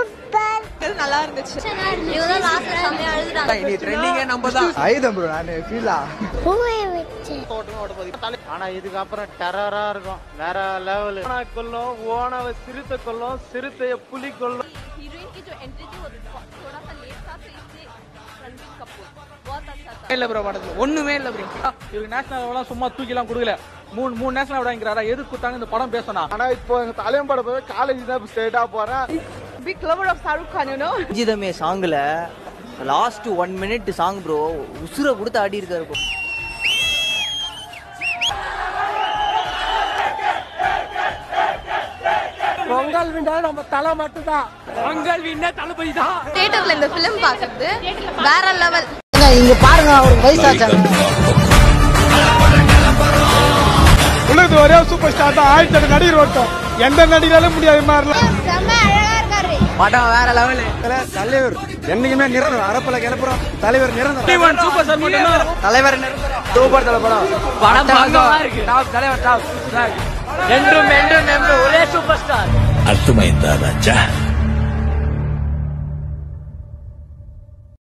நல்லா இருந்துச்சு இவங்க தான் லாஸ்ட்ல செம்மையா அழுதுறாங்க இனி ட்ரெண்டிங்கே நம்ம தான் ஐதம் ப்ரோ நான் ஃபீலா ஆனா இதுக்கப்புறம் டெரரா இருக்கும் வேற லெவல் கொல்லும் ஓனவ சிறுத்தை கொல்லும் சிறுத்தைய புலி கொல்லும் हीरोइन की जो एंट्री थी वो थोड़ा सा लेट था तो इसलिए रणबीर कपूर बहुत अच्छा था இல்ல ப்ரோ படத்துல ஒண்ணுமே இல்ல ப்ரோ இவருக்கு நேஷனல் அவார்ட்லாம் சும்மா தூக்கிலாம் கொடுக்கல மூணு மூணு நேஷனல் அவார்டு வாங்கிக்கிறாரா எது கொடுத்தாங்க இந்த படம் பேசணும் ஆனா இப்போ எங்க தலைவன் படம் போய் காலேஜ் தான் ஸ்ட்ரெயிட்டா போறேன் big lover of Shahrukh Khan you know Ranjithame சாங்ல last one minute song bro உசுர கொடுத்து ஆடி இருக்காரு bro. பொங்கல் விண்டா நம்ம தலை மட்டும் தான் பொங்கல் விண்ண தளபதி தான் தியேட்டர்ல இந்த ஃபிலிம் பார்க்கிறது வேற லெவல் இங்க பாருங்க அவருக்கு வயசாச்சாங்க உலகத்து ஒரே சூப்பர் ஸ்டார் தான் ஆயிரத்தி எட்டு நடிகர் ஒருத்தன் எந்த நடிகராலும் முடியாத மாதிரிலாம் செம்ம அழகா இருக்காரு படம் வேற லெவலு தலைவர் என்னைக்குமே நிரந்தரம் அரப்பல கிளப்புறோம் தலைவர் நிரந்தரம் சூப்பர் ஸ்டார் மட்டும் தலைவர் நிரந்தரம் சூப்பர் தலை படம் படம் பங்கமா இருக்கு டாப் தலைவர் டாப் என்றும் என்றும் என்றும் ஒரே சூப்பர் ஸ்டார் అర్థమైందా రాజా